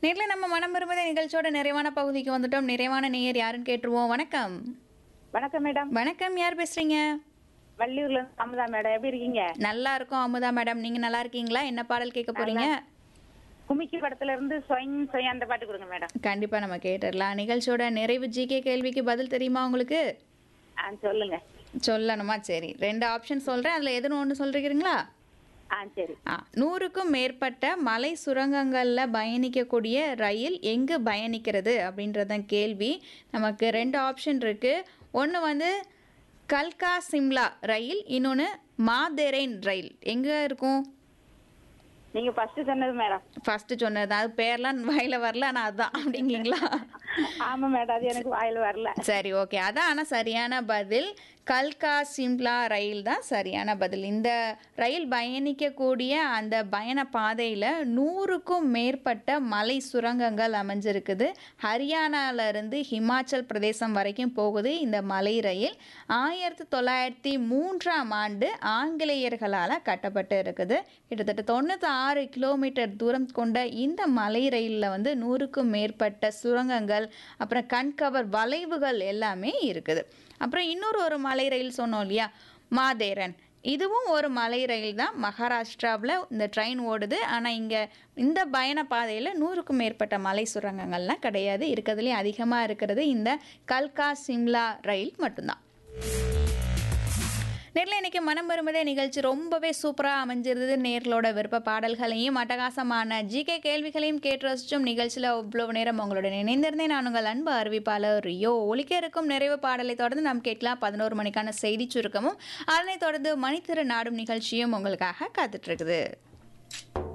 நேரில் நம்ம மனம் விரும்புத நிகழ்ச்சியோட நிறைவான பகுதிக்கு வந்துட்டோம் நிறைவான நேயர் யாருன்னு கேட்டுருவோம் வணக்கம் வணக்கம் மேடம் வணக்கம் யார் பேசுறீங்க வள்ளியூர்ல இருந்து அமுதா மேடம் எப்படி இருக்கீங்க நல்லா இருக்கோம் அமுதா மேடம் நீங்க நல்லா இருக்கீங்களா என்ன பாடல் கேட்க போறீங்க குமிக்கி படத்துல இருந்து சொயின் சொய் அந்த பாட்டு கொடுங்க மேடம் கண்டிப்பா நம்ம கேட்டுடலாம் நிகழ்ச்சியோட நிறைவு ஜிகே கேள்விக்கு பதில் தெரியுமா உங்களுக்கு ஆ சொல்லுங்க சொல்லணுமா சரி ரெண்டு ஆப்ஷன் சொல்றேன் அதுல எதுன்னு ஒன்று சொல்றீங்களா ஆ சரி ஆ நூறுக்கும் மேற்பட்ட மலை சுரங்கங்களில் பயணிக்கக்கூடிய ரயில் எங்கு பயணிக்கிறது அப்படின்றதான் கேள்வி நமக்கு ரெண்டு ஆப்ஷன் இருக்குது ஒன்று வந்து கல்கா சிம்லா ரயில் இன்னொன்று மாதேரைன் ரயில் எங்கே இருக்கும் நீங்க ஃபர்ஸ்ட் சொன்னது மேடம் ஃபஸ்ட்டு சொன்னது அது பேர்லாம் வாயில் வரல ஆனால் அதுதான் அப்படிங்களா ஆமா மேடம் அது எனக்கு வாயில வரல சரி ஓகே அதான் ஆனால் சரியான பதில் கல்கா சிம்லா ரயில் தான் சரியான பதில் இந்த ரயில் பயணிக்கக்கூடிய அந்த பயண பாதையில் நூறுக்கும் மேற்பட்ட மலை சுரங்கங்கள் அமைஞ்சிருக்குது ஹரியானால இருந்து ஹிமாச்சல் பிரதேசம் வரைக்கும் போகுது இந்த மலை ரயில் ஆயிரத்தி தொள்ளாயிரத்தி மூன்றாம் ஆண்டு ஆங்கிலேயர்களால் கட்டப்பட்டு இருக்குது கிட்டத்தட்ட தொண்ணூற்றி ஆறு கிலோமீட்டர் தூரம் கொண்ட இந்த மலை ரயிலில் வந்து நூறுக்கும் மேற்பட்ட சுரங்கங்கள் அப்புறம் கண்கவர் வளைவுகள் எல்லாமே இருக்குது அப்புறம் இன்னொரு ஒரு மலை ரயில் சொன்னோம் இல்லையா மாதேரன் இதுவும் ஒரு மலை ரயில் தான் மகாராஷ்டிராவில் இந்த ட்ரெயின் ஓடுது ஆனால் இங்கே இந்த பயண பாதையில் நூறுக்கும் மேற்பட்ட மலை சுரங்கங்கள்லாம் கிடையாது இருக்கிறதுலே அதிகமாக இருக்கிறது இந்த கல்கா சிம்லா ரயில் மட்டும்தான் நேரில் இன்னைக்கு மனம் வரும்பதே நிகழ்ச்சி ரொம்பவே சூப்பராக அமைஞ்சிருந்தது நேர்களோட விருப்ப பாடல்களையும் அட்டகாசமான ஜிகே கேள்விகளையும் கேட்டு ரசிச்சும் நிகழ்ச்சியில் அவ்வளவு நேரம் உங்களுடன் இணைந்திருந்தேன் நான் உங்கள் அன்பு அறிவிப்பாளர் ரியோ ஒலிக்க இருக்கும் நிறைவு பாடலை தொடர்ந்து நாம் கேட்கலாம் பதினோரு மணிக்கான செய்தி சுருக்கமும் அதனைத் தொடர்ந்து மணித்திரு நாடும் நிகழ்ச்சியும் உங்களுக்காக காத்துட்டு இருக்குது